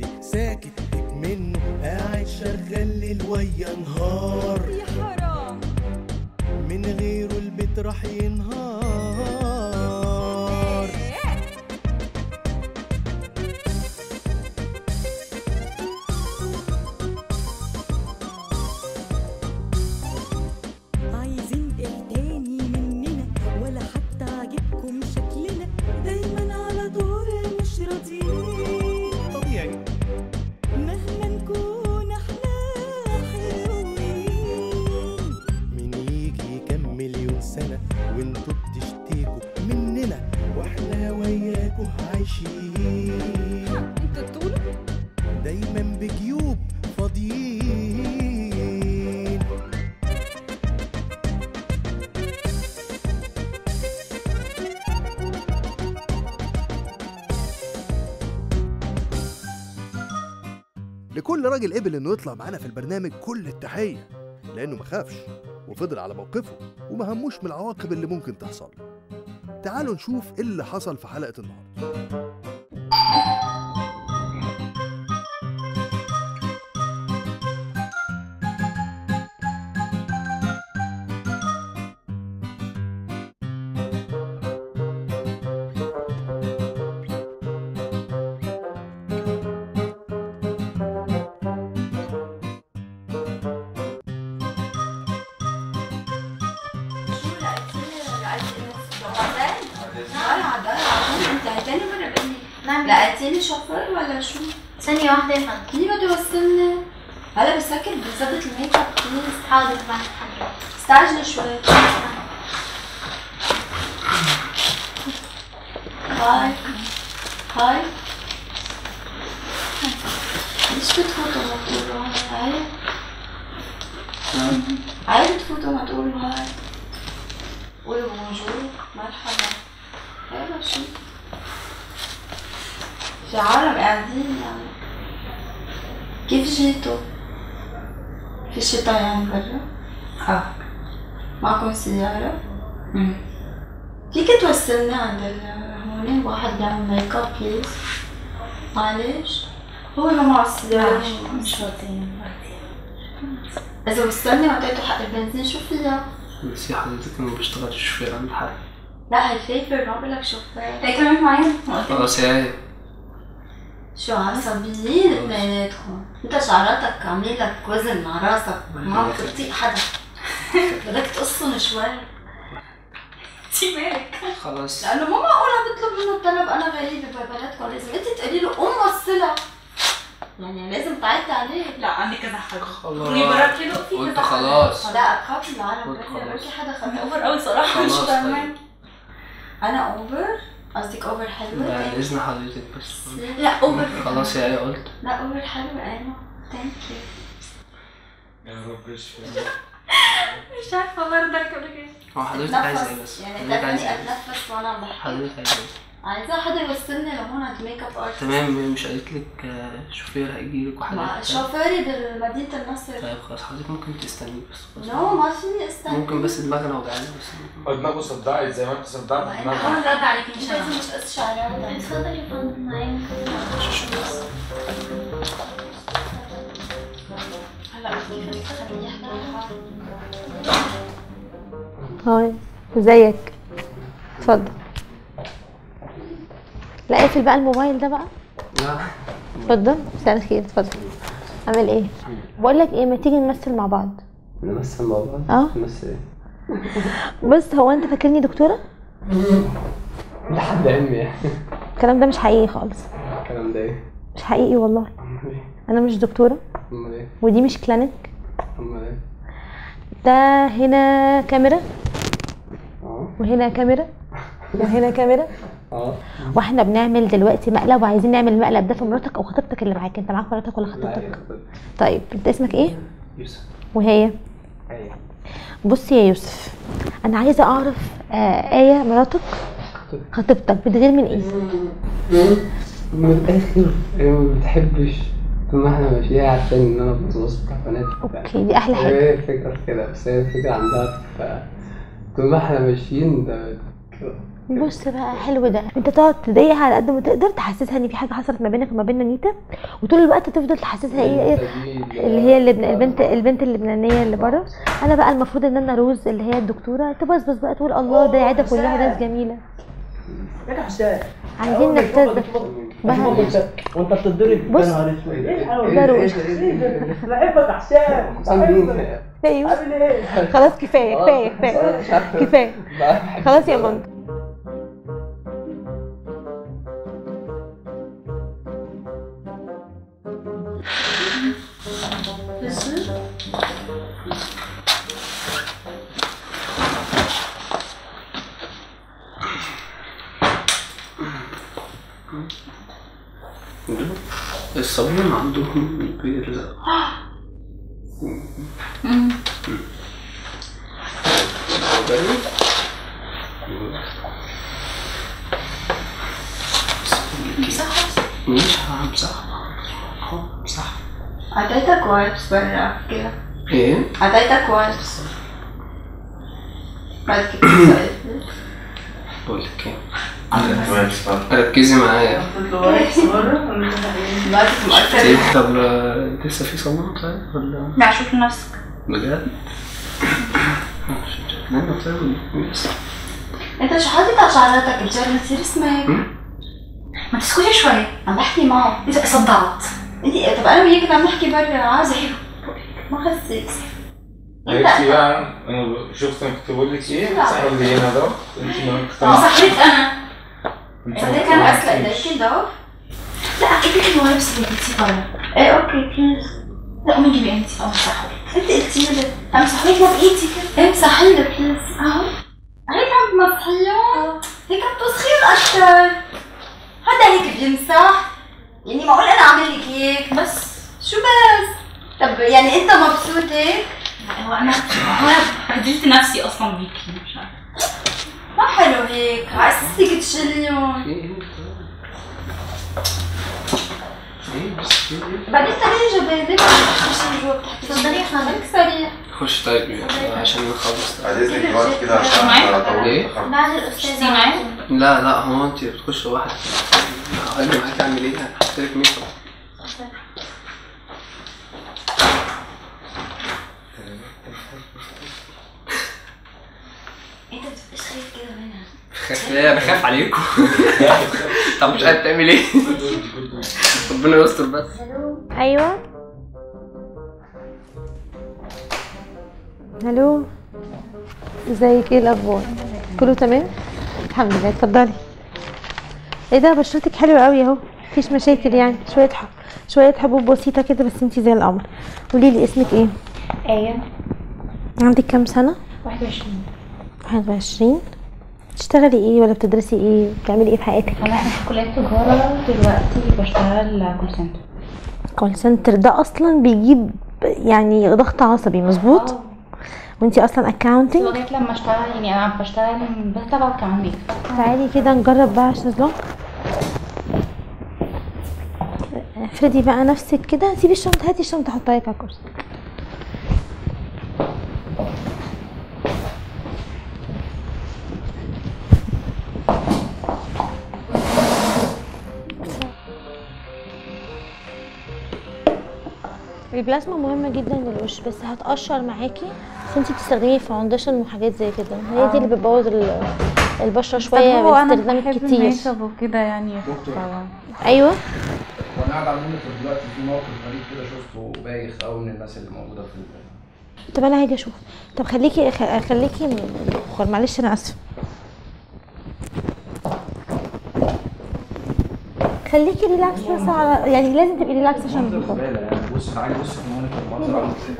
لوحدك ساكت منه قاعد شغال ليل ويا نهار يا حرام من غيره البيت راح ينهار إيه. عايزين ايه تاني مننا ولا حتى عاجبكم شكلنا دايما على دور مش راضيين طبيعي مهما نكون احنا حلوين من يجي كم مليون سنة وانتوا بتشتكوا مننا واحنا وياكوا عايشين انتوا تقولوا دايما بجيوب فاضيين لكل راجل قبل انه يطلع معانا في البرنامج كل التحية لانه ما خافش وفضل على موقفه وما هموش من العواقب اللي ممكن تحصل تعالوا نشوف ايه اللي حصل في حلقة النهاردة نعم لقيتيلي شوفير ولا شو؟ ثانية واحدة يا فندم ليه بده يوصلني؟ هلا بسكر بظبط الميك اب بليز حاضر بعد حضرتك استعجلي شوي هاي هاي ليش بتفوتوا ما تقولوا هاي؟ هاي بتفوتوا ما تقولوا هاي قولوا بونجور مرحبا هاي شو في عالم قاعدين يعني كيف جيتوا؟ في شتا يعني برا؟ اه معكم سيارة؟ امم فيك توصلني عند ال- هون واحد بيعمل ميك اب بليز معلش هو اللي معه السيارة مش راضيين إذا وصلني وعطيته حق البنزين شو فيها؟ بس يا حضرتك انا ما بشتغلش شوفير عند حد لا هي فيفر ما بقولك شوفير هي كمان معايا ما قلت خلاص يا آية شو عصبيين اثنيناتكم انت شعراتك عاملين لك وزن مع راسك ما بتطيق حدا بدك تقصن شوي انتي مالك خلاص لانه مو معقول عم بطلب منه الطلب انا غريبه ببلدكم لازم انت تقولي له قوم وصلها يعني لازم تعيطي عليه لا عندي كذا حاجة خلاص قولي برا كيلو في قلت كذا حاجة. خلاص لا بخاف العالم قلت بركي خلاص. بركي حدا خاف اوفر قوي صراحة مش خلاص فاهمة طيب. انا اوفر قصدك اوفر حلوه بعد Thank اذن حضرتك بس you. لا اوفر خلاص يا آية قلت لا اوفر حلوه انا ثانك يو يا رب اشفي مش عارفة برضه اركب كده هو حضرتك عايزة ايه اتنفس بس يعني حضرتك عايزة تخليني ايه اتنفس وانا عم بحكي حضرتك عايزة ايه عايزة حدا يوصلني لهون عند ميك اب ارتست تمام مش قالت لك آه، شوفير هيجيلك مع وحضرتك شوفيري بمدينة النصر طيب خلاص حضرتك ممكن تستني بس خلاص. نو ما فيني استنى ممكن بس دماغنا وجعانة بس دماغه صدعت زي ما انت صدعت انا دماغها رد عليك مش لازم انا مش قص شعرها اتفضل يا فندم معايا هلا كيف تخليه يحكي هاي ازيك اتفضل لا اقفل بقى الموبايل ده بقى لا اتفضل مساء الخير اتفضل عامل ايه بقول لك ايه ما تيجي نمثل مع بعض نمثل مع بعض اه. نمثل ايه؟ بص هو انت فاكرني دكتوره ده حد علمي يعني الكلام ده مش حقيقي خالص الكلام ده ايه؟ مش حقيقي والله امال ايه؟ انا مش دكتوره امال ايه؟ ودي مش كلينيك امال ايه؟ ده هنا كاميرا اه وهنا كاميرا وهنا كاميرا اه واحنا بنعمل دلوقتي مقلب وعايزين نعمل المقلب ده في مراتك او خطيبتك اللي معاك انت معاك مراتك ولا لا خطيبتك يا طيب انت اسمك ايه يوسف وهي ايه بص يا يوسف انا عايزه اعرف آه ايه مراتك خطيبتك بتغير من ايه من الاخر هي ما بتحبش طول ما احنا ماشيين عارفين ان انا بتبص بتاع بنات اوكي دي احلى حاجه هي الفكرة في كده بس هي الفكرة عندها ف طول ما احنا ماشيين ده كده بص بقى حلو ده انت تقعد تضايقها على قد ما تقدر تحسسها ان في حاجه حصلت ما بينك وما بين نيتا وطول الوقت تفضل تحسسها ايه ايه اللي هي اللبن البنت البنت اللبنانيه اللي بره انا بقى المفروض ان انا روز اللي هي الدكتوره تبصبص بقى تقول الله ده عياده كلها ناس جميله عايزين نبتز بقى وانت بتضرب بص. يا نهار اسود ايه الحلاوه ده دي؟ روج. بحبك يا حسام حسام مين؟ ايوه عامل ايه؟ خلاص كفايه كفايه كفايه مش عارف كفايه خلاص يا ماما الصابون عندهم بيرزق مش همسح همسح اعطيتك وايبس برا كده ايه؟ اعطيتك وايبس بعد كده سألتني بقول لك ايه ركزي معايا بعد مؤثر إيه، طب آه، لسه في صابون طيب ولا لا شوف لنفسك بجد؟ لا طيب لسه. انت شو حاطط على شعراتك الجار بتصير اسمك ما تسكتي شوي عم بحكي معه اذا صدعت انت طب انا وياك عم نحكي برا عاوزه احكي ما خسيت عرفتي بقى انا شفت انا كنت بقول لك ايه لا. صاحب اللي هنا ده انت ما اه اقتنعتش صحيت انا انت هذا ما كان اسلق اقتنعتيش. ايديك ده لا اكيد كان وايبس اللي قلتي برا ايه اوكي بليز لا قومي جيبي انت اه صح انت قلتي لي امسح لك بايدي كده امسحي لي بليز اهو هيك عم تمسحيهم هيك عم توسخيهم اكثر هذا هيك بيمسح يعني معقول انا اعمل لك هيك بس شو بس طب يعني انت مبسوط هيك هو انا هو انا بهدلت نفسي اصلا بيكي مش عارفه ما حلو هيك عسك تشيليهم في ايه؟ ايه بس في ايه؟ بعدين تعالي جبالك تخشي جوا بتحكي تفضلي يا خالك سريع خش طيب يعني عشان نخلص بعد اذنك وقت كده عشان معاك؟ أطول. إيه؟ بعد الاستاذه معايا لا لا هو انت بتخش لوحدك اجي معاك اعمل ايه؟ هحط لك ميك اب انت بتبقاش خايف كده منها خايف ليه؟ بخاف عليكم طب مش عارف تعمل ايه؟ ربنا يستر بس ايوه الو ازيك ايه الاخبار كله تمام الحمد لله اتفضلي ايه ده بشرتك حلوه قوي اهو مفيش مشاكل يعني شويه ح... شويه حبوب بسيطه كده بس انتي زي القمر قولي لي اسمك ايه ايه عندك كام سنه 21 21 بتشتغلي ايه ولا بتدرسي ايه بتعملي ايه في حياتك انا في كليه تجاره دلوقتي بشتغل كول سنتر كول سنتر ده اصلا بيجيب يعني ضغط عصبي مظبوط وانتي اصلا اكاونتنج لغايه لما اشتغل يعني انا بشتغل بس تبع كمان ميك تعالي كده نجرب بقى الشезлونج افردي بقى نفسك كده سيبي الشنطه هاتي الشنطه حطها لك على الكرسي البلازما مهمة جدا للوش بس هتقشر معاكي بس انتي بتستخدمي فاونديشن وحاجات زي كده هي دي اللي بتبوظ ال- البشرة شوية هو انا باستخدامك بحب كتير الميك اب وكده يعني ف- ايوه وانا قاعد على المونيتور دلوقتي في موقف غريب كده شفته بايخ قوي من الناس اللي موجوده في ال- طب انا هاجي اشوف طب خليكي خ- خليكي م- مؤخر معلش انا اسفه خليكي ريلاكس بس على يعني لازم تبقي ريلاكس عشان منظر البخار. زباله يعني بص تعالي بص في المونيتور المنظر عامل ازاي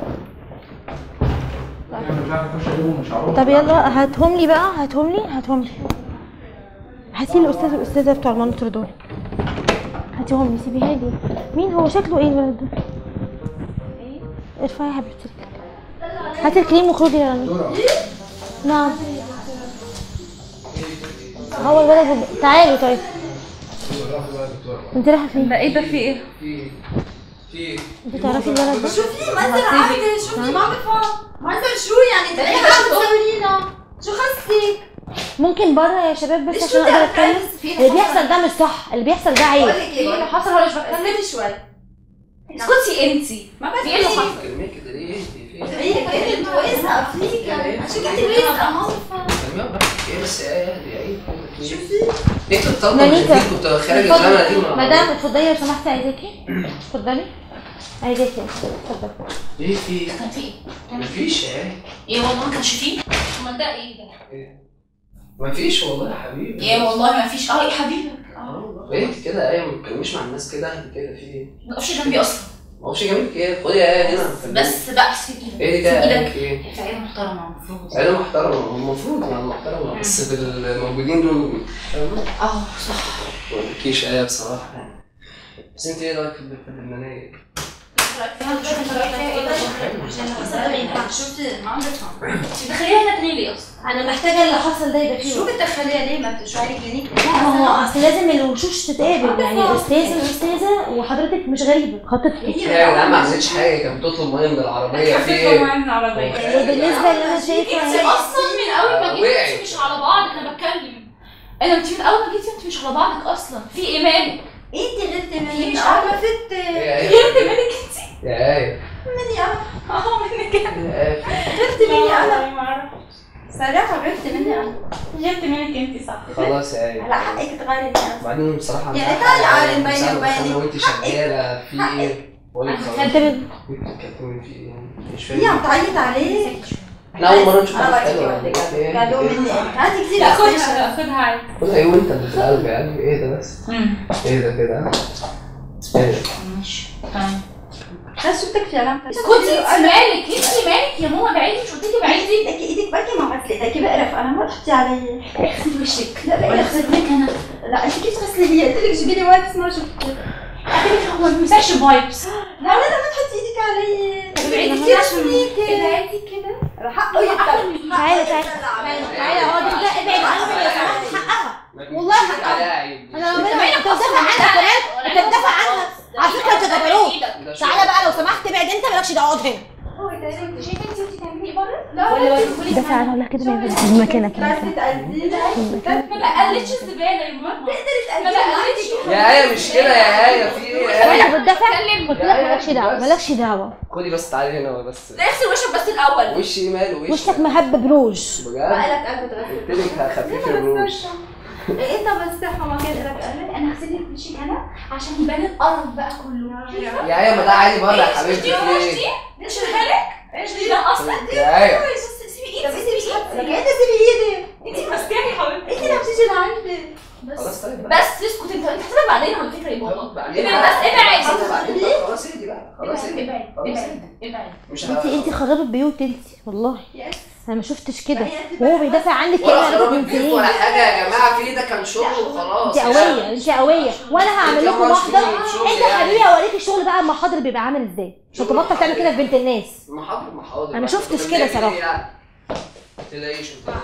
يعني مش عارف اخش اجيبه مش هعرف طب يلا هاتهم لي بقى هاتهم لي هاتهم لي هاتي لي الاستاذ والاستاذه بتوع المونيتور دول هاتيهم لي سيبيها لي مين هو شكله ايه الولد ده ارفعي يا حبيبتي هاتي الكريم وخرجي يا رنا نعم هو الولد اللي- تعالي طيب انت رايحه فين؟ ده ايه ده في ايه؟ انت تعرفي الولد ده؟ شوفي منظر عادي شوفي ما بفهم منظر شو يعني انت ليه عم تصورينا شو خصك ممكن بره يا شباب بس ليش عشان بدي اقدر اتكلم أتكلم فيه؟ اللي بيحصل ده مش صح اللي بيحصل ده عيب بقول لك ايه ايه اللي حصل هو مش بتكلم استني شوي اسكتي انتي ما في ايه اللي بدي حصل كلمة كده ليه؟ في هي كانت واثقه فيك عشان كنت واثقه ما كلمة براحتك ايه بس ايه يا عيد شوفي انت الطلبة مش مانيكا. دي كنت خارج الزمن دي ما- مدام اتفضلي لو سمحتي عايزاكي اتفضلي عايزاكي اتفضلي ايه في كان في ايه؟ مفيش يا عيد ايه والله ما كانش فيه امال ده ايه ده؟ مفيش والله يا حبيبي ايه والله ما فيش اه ايه حبيبك اه ايه انت كده ايه ما تتكلميش مع الناس كده انت كده في ايه؟ ما تقفش جنبي اصلا ما هوش جميل كده خدي يا ايه هنا بس بقى سيب ايدك ايه دي سيب كده ايدك ايه؟ في عيله محترمه المفروض عيلة محترمة المفروض يعني محترمة بس بالموجودين دول فاهمة؟ اه صح ما قلتلكيش ايه بصراحة يعني بس انت ايه رايك في البنت اللبنانية؟ شفتي ما عم بفهم تدخليها هنا تاني ليه اصلا؟ انا محتاجه اللي حصل ده يبقى فيه شو بتدخليها ليه ما انت شو عليك كلينيك لا ما هو اصل لازم الوشوش تتقابل يعني استاذ الاستاذه وحضرتك مش غريبه خطيبتك هي يا جدعان ما عملتش حاجة كانت بتطلب مية من العربية في ايه؟ معايا من العربيه وبالنسبه اللي انا شايفه انت اصلا من اول ما جيتي وقعت. انت مش على بعض انا بتكلم انا انت من اول ما جيتي انت مش على بعضك اصلا في ايه مالك؟ انت غلطتي مني مش مش عارفة. عارفه فت يا ايه؟ غيرت منك انت يا ايه؟ مني انا اه منك انا يا ايه؟ غلطتي مني انا والله ما اعرف صراحه غلطتي مني انا غيرت منك انت صح خلاص يا ايه؟ على حقك تغيري انا وبعدين بصراحة يعني تعالي عارف بيني بيني وبينك. وانت شغالة في ايه؟ بقول لك خلاص كدبت انت بتتكلمي في ايه يعني؟ مش هي عم فاهم تعيط عليك احنا أول مرة نشوف انا حاجة بعطيكي حلوة واحده كادو مني هاتي كثير لا خدها أحسن. لا خدها عادي خدها ايه وانت اللي في القلب يعني ايه ده بس؟ ايه ده كده؟ ايه ده؟ ماشي تمام بس شو بدك في علامة اسكتي انت مالك انت مالك يا ماما بعيدي مش قلت لك بعيدي ايدك ايدك بركي ما غسلت ايدك بقرف انا ما تحطي علي اغسلي وشك لا لا ولا لا اغسل لك انا لا انت كيف تغسلي لي قلت لك جيبي لي وايبس ما شفت اعتبرك هو ما بيمسحش فايبس لا لا لا ما تحطي ايدك علي ابعدي كثير كده شويك ابعدي كده حقه يحقق تعالى تعالى تعالى اقعدي لا ابعد عنها يا سماح حقها والله حقها حقها. عليها عيب انا لو منها انت بتدافع عنها كمان انت بتدافع عنها على فكره انت جبروت ده شغل. تعالى بقى لو سمحت ابعد انت مالكش دعوه اقعد هنا هو انت شايفه انت وانت تعملي ايه بره؟ لا ولا ولا ولا دافع عنها ولا كده ما ينفعش في مكانك لا تتأذينا ما بقلتش الزباله يا ماما ما بقلتش يا ايه مش كده يا ايه في ايه يا ايه؟ انت بتدافع قلت لك مالكش دعوه مالكش دعوه خدي بس تعالي هنا بس لا اغسل وشك بس الاول وشي ماله وشي وشك مهبب روج بجد بقالك قلب تغسل قلت لك هخفف الروج إيه انت بس صحة ما كان لك قلب انا هغسل لك وشك انا عشان يبان القرف بقى كله يا ايه ما ده عادي بره يا حبيبتي دي في وش ايه؟ دي؟ مش بالك؟ مش دي ده اصلا يا ايه سيبي طب ايدي انت سيبي مش ايدي لك انت سيبي ايدي انت ماسكاني يا حبيبتي انت اللي بتيجي لعندي خلاص طيب بقى. بس اسكت انت انت هتسيبك بعدين على فكره يا بابا طب بعدين ابعد بقى. بس ابعد خلاص بعدين بقى. خلاص اهدي بقى خلاص ابعد اهدي ابعد خلاص ابعد اهدي ابعد مش انت انت خربت بيوت انت والله يس انا ما شفتش كده ما هي انت وهو بقى- بيدافع عنك ولا كده خربت من بيوت سنين ولا حاجه يا جماعه في ده كان شغل وخلاص انت قويه انت قويه وانا هعمل لكم انت محضر مش شغل انت يعني. حبيبي اوريك الشغل بقى المحاضر بيبقى عامل ازاي عشان تبطل تعمل كده في بنت الناس محاضر محاضر انا ما شفتش كده صراحة. ما تلاقيش ما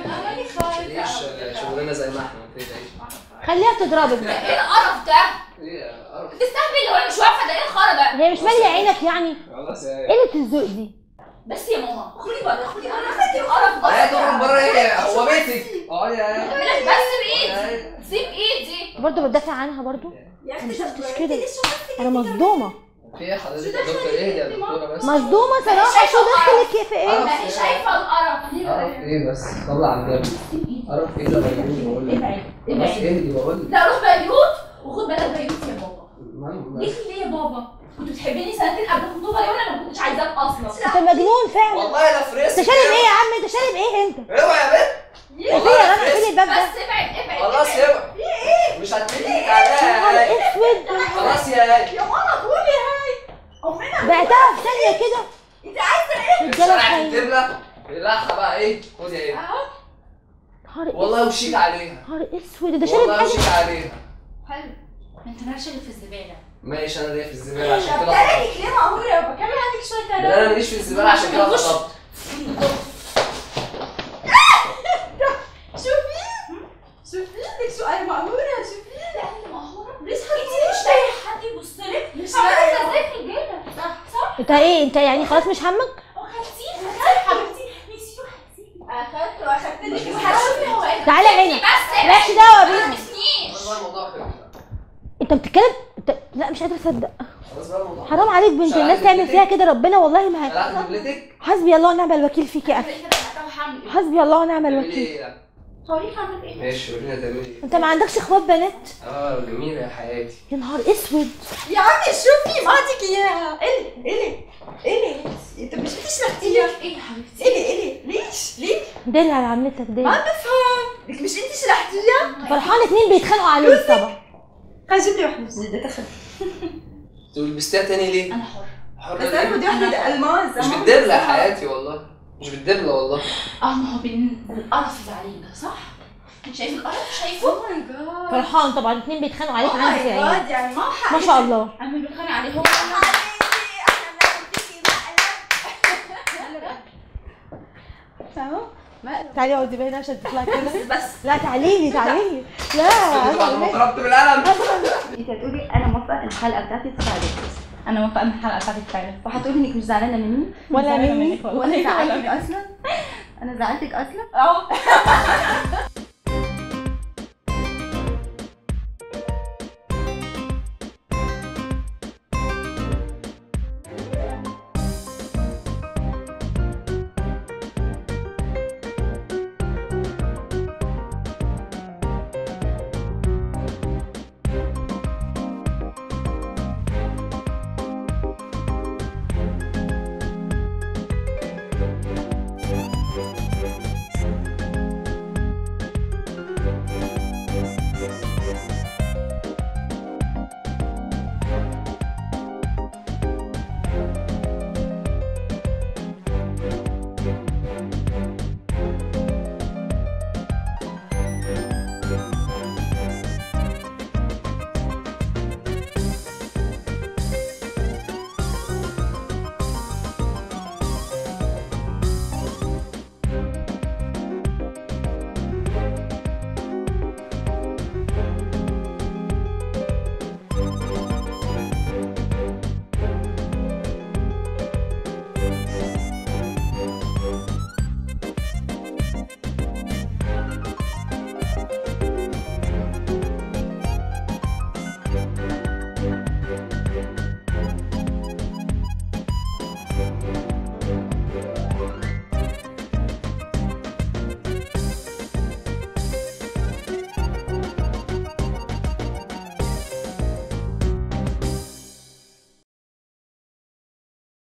تلاقيش شغلنا زي ما احنا ما تلاقيش خليها تضربك بقى ايه القرف ده؟ ايه قرف. تستهبل ولا مش واقفه ده ايه الخرا ده؟ هي مش ماليه عينك يعني خلاص يا قله الذوق دي بس يا ماما خدي بره خدي انا عارفه القرف ده يا تخرج بره ايه هو بيتك اه يا بس بايدي سيب ايدي برضه بتدافع عنها برضه يا انا ما اختي شفتش طب كده انت ليش شو انا مصدومه في ايه حضرتك يا دكتور ايه يا دكتوره بس مصدومه صراحه شو دخلك في ايه انا مش شايفه القرف قرف ايه بس طلع على الجنب قرف ايه ده مجنون بقول لك ابعد خلاص ابعد اهدي بقول لك لا روح بيوت وخد بالك بيوت يا بابا المهم ليه ليه يا بابا؟ كنت بتحبني سنتين قبل الخطوبه ليه وانا ما كنتش عايزاك اصلا انت مجنون فعلا والله لا فريسك انت شارب ايه يا عم انت شارب ايه انت اوعى يا بنت ايه يا راجل فين الباب ده بس ابعد ابعد خلاص ابعد. اوعى مش هتمدي عليها نهار يا آية. اسود خلاص يا آية. يا ماما قولي هاي امنا بعتها في ثانيه كده انت عايزه ايه رجاله الشارع خاينه الدبلة القحة بقى ايه خد يا ايه نهار والله وشيك عليها نهار اسود ده شارب والله حاجه وشيك عليها حلو انت مالكش اللي في الزباله ماشي انا ليا في الزبالة عشان طب كده تاركك ليه مقهوره بكمل عندك شويه لا كلام انا ماليش في الزبالة عشان كده خطبت شوفي شوفي لك شو انا مقهوره شوفي ليش انت مش لاقي حد يبص لك مش عملت لاقي. ازاي في الرجاله صح صح انت ايه انت يعني خلاص مش همك خدتيه خدتيه حبيبتي نسيتوا خدتيه اخدت واخدت لك وهتشوفي هو ايه تعالى هنا بس مالكش دعوه بيها تلمسنيش بقى الموضوع خلص انت بتتكلم انت... لا مش قادره اصدق خلاص بقى الموضوع حرام عليك بنت الناس تعمل فيها كده ربنا والله ما ه- لا دبلتك حسبي الله ونعم الوكيل فيك يا اخي حسبي الله ونعم تعملي الوكيل ايه يعني؟ هوريك اعمل ايه ماشي ورينا تعملي ايه انت ما عندكش اخوات بنات اه جميلة يا حياتي يا نهار اسود يا عمي شوفي ما اعطيك اياها الي الي الي انت مش بتشرحتيها ايه يا حبيبتي الي الي ليش ليش دل على عمتك ما دل بفهم لك مش انت شرحتيها فرحان اتنين بيتخانقوا عليك طبعا خلينا جيب لي واحده جديده تخيل تقول لبستيها تاني ليه؟ انا حر حرة بس انا ليه؟ بدي واحده الماس مش بالدبلة يا حياتي والله مش بالدبلة والله اه ما هو بين القرف اللي عليك ده صح؟ شايف القرف شايفه؟ اوه ماي جاد فرحان طبعا اتنين بيتخانقوا عليك اوه عندك ماي يا عيني جاد يعني ما حق ما شاء الله انا اللي بتخانق عليه هو تعالي اقعدي بينا عشان تطلعي كده بس لا تعالي لي تعالي لي لا بعد ما ضربت بالقلم انت هتقولي انا موافقه الحلقه بتاعتي تطلع عليك انا موافقه ان الحلقه بتاعتك فعلا وهتقولي انك مش زعلانه مني ولا زعلانة مني منك والله. وانا زعلتك اصلا انا زعلتك اصلا اه